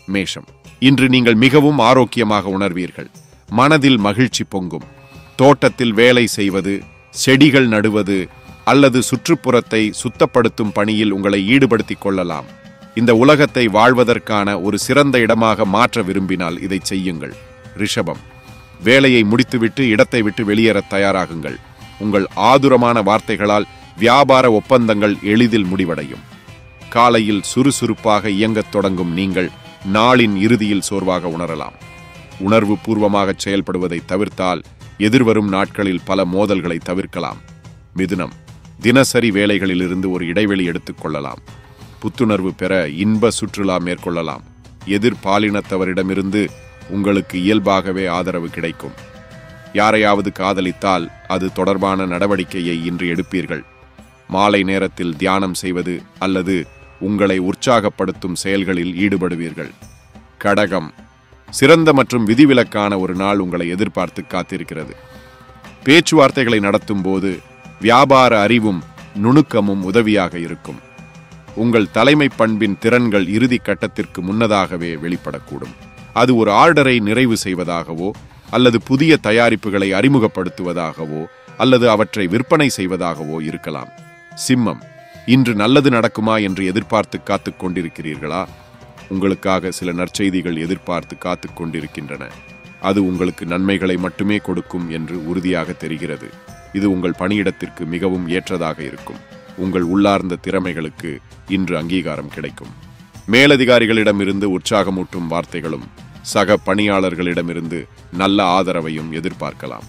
மேஷம் இன்று நீங்கள் மிகவும் ஆரோக்கியமாக உணர்வீர்கள் மனதில் மகிழ்ச்சி பொங்கும் தோட்டத்தில் வேலை செய்வது செடிகள் நடுவது அல்லது சுற்றுப்புறத்தை சுத்தப்படுத்தும் பணியில் உங்களை ஈடுபடுத்திக் கொள்ளலாம் இந்த உலகத்தை வாழ்வதற்கான ஒரு சிறந்த இடமாக மாற்ற விரும்பினால் இதை செய்யுங்கள் ரிஷபம் வேலையை முடித்துவிட்டு இடத்தை விட்டு வெளியேறத் தயாராகுங்கள் உங்கள் ஆதுரமான வார்த்தைகளால் வியாபார ஒப்பந்தங்கள் எளிதில் முடிவடையும் காலையில் சுறுசுறுப்பாக இயங்கத் தொடங்கும் நீங்கள் நாளின் இறுதியில் சோர்வாக உணரலாம் உணர்வு பூர்வமாக செயல்படுவதை தவிர்த்தால் எதிர்வரும் நாட்களில் பல மோதல்களை தவிர்க்கலாம் மிதுனம் தினசரி வேலைகளிலிருந்து ஒரு இடைவெளி எடுத்துக் கொள்ளலாம் புத்துணர்வு பெற இன்ப சுற்றுலா மேற்கொள்ளலாம் எதிர்பாலினத்தவரிடமிருந்து உங்களுக்கு இயல்பாகவே ஆதரவு கிடைக்கும் யாரையாவது காதலித்தால் அது தொடர்பான நடவடிக்கையை இன்று எடுப்பீர்கள் மாலை நேரத்தில் தியானம் செய்வது அல்லது உங்களை உற்சாகப்படுத்தும் செயல்களில் ஈடுபடுவீர்கள் கடகம் சிறந்த மற்றும் விதிவிலக்கான ஒரு நாள் உங்களை எதிர்பார்த்து காத்திருக்கிறது பேச்சுவார்த்தைகளை நடத்தும் போது வியாபார அறிவும் நுணுக்கமும் உதவியாக இருக்கும் உங்கள் தலைமை பண்பின் திறன்கள் இறுதி கட்டத்திற்கு முன்னதாகவே வெளிப்படக்கூடும் அது ஒரு ஆர்டரை நிறைவு செய்வதாகவோ அல்லது புதிய தயாரிப்புகளை அறிமுகப்படுத்துவதாகவோ அல்லது அவற்றை விற்பனை செய்வதாகவோ இருக்கலாம் சிம்மம் இன்று நல்லது நடக்குமா என்று எதிர்பார்த்து காத்துக் கொண்டிருக்கிறீர்களா உங்களுக்காக சில நற்செய்திகள் எதிர்பார்த்து காத்துக் கொண்டிருக்கின்றன அது உங்களுக்கு நன்மைகளை மட்டுமே கொடுக்கும் என்று உறுதியாக தெரிகிறது இது உங்கள் பணியிடத்திற்கு மிகவும் ஏற்றதாக இருக்கும் உங்கள் உள்ளார்ந்த திறமைகளுக்கு இன்று அங்கீகாரம் கிடைக்கும் மேலதிகாரிகளிடமிருந்து உற்சாகமூட்டும் வார்த்தைகளும் சக பணியாளர்களிடமிருந்து நல்ல ஆதரவையும் எதிர்பார்க்கலாம்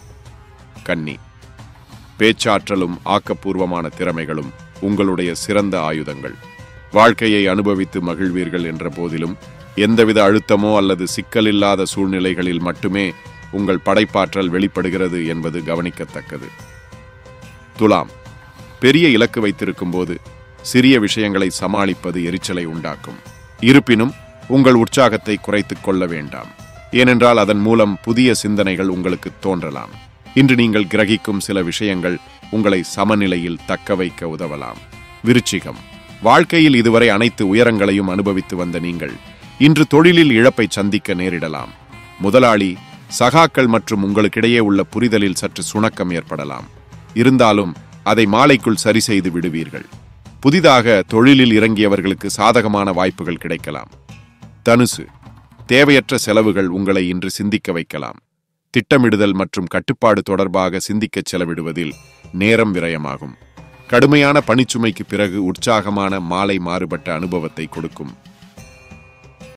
கன்னி பேச்சாற்றலும் ஆக்கப்பூர்வமான திறமைகளும் உங்களுடைய சிறந்த ஆயுதங்கள் வாழ்க்கையை அனுபவித்து மகிழ்வீர்கள் என்ற போதிலும் எந்தவித அழுத்தமோ அல்லது சிக்கலில்லாத சூழ்நிலைகளில் மட்டுமே உங்கள் படைப்பாற்றல் வெளிப்படுகிறது என்பது கவனிக்கத்தக்கது துலாம் பெரிய இலக்கு வைத்திருக்கும் போது சிறிய விஷயங்களை சமாளிப்பது எரிச்சலை உண்டாக்கும் இருப்பினும் உங்கள் உற்சாகத்தை குறைத்துக் கொள்ள வேண்டாம் ஏனென்றால் அதன் மூலம் புதிய சிந்தனைகள் உங்களுக்கு தோன்றலாம் இன்று நீங்கள் கிரகிக்கும் சில விஷயங்கள் உங்களை சமநிலையில் தக்க வைக்க உதவலாம் விருச்சிகம் வாழ்க்கையில் இதுவரை அனைத்து உயரங்களையும் அனுபவித்து வந்த நீங்கள் இன்று தொழிலில் இழப்பை சந்திக்க நேரிடலாம் முதலாளி சகாக்கள் மற்றும் உங்களுக்கிடையே உள்ள புரிதலில் சற்று சுணக்கம் ஏற்படலாம் இருந்தாலும் அதை மாலைக்குள் சரி செய்து விடுவீர்கள் புதிதாக தொழிலில் இறங்கியவர்களுக்கு சாதகமான வாய்ப்புகள் கிடைக்கலாம் தனுசு தேவையற்ற செலவுகள் உங்களை இன்று சிந்திக்க வைக்கலாம் திட்டமிடுதல் மற்றும் கட்டுப்பாடு தொடர்பாக சிந்திக்கச் செலவிடுவதில் நேரம் விரயமாகும் கடுமையான பணிச்சுமைக்கு பிறகு உற்சாகமான மாலை மாறுபட்ட அனுபவத்தை கொடுக்கும்